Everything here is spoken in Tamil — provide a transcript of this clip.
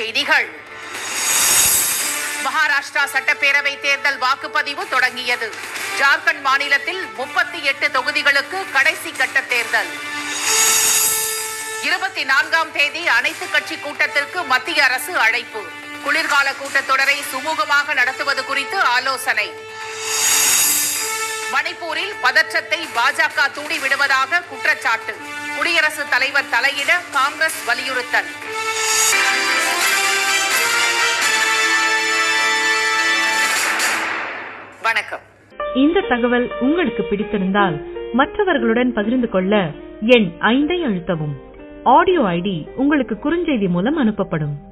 செய்திகள் மகாராஷ்டிரா சட்டப்பேரவை தேர்தல் வாக்குப்பதிவு தொடங்கியது ஜார்க்கண்ட் மாநிலத்தில் முப்பத்தி எட்டு தொகுதிகளுக்கு கடைசி கட்ட தேர்தல் இருபத்தி நான்காம் தேதி அனைத்து கட்சி கூட்டத்திற்கு மத்திய அரசு அழைப்பு குளிர்கால கூட்டத்தொடரை சுமூகமாக நடத்துவது குறித்து ஆலோசனை மணிப்பூரில் பதற்றத்தை பாஜக தூண்டிவிடுவதாக குற்றச்சாட்டு குடியரசுத் தலைவர் தலையிட காங்கிரஸ் வலியுறுத்தல் வணக்கம் இந்த தகவல் உங்களுக்கு பிடித்திருந்தால் மற்றவர்களுடன் பகிர்ந்து கொள்ள எண் ஐந்தை அழுத்தவும் ஆடியோ ஐடி உங்களுக்கு குறுஞ்செய்தி மூலம் அனுப்பப்படும்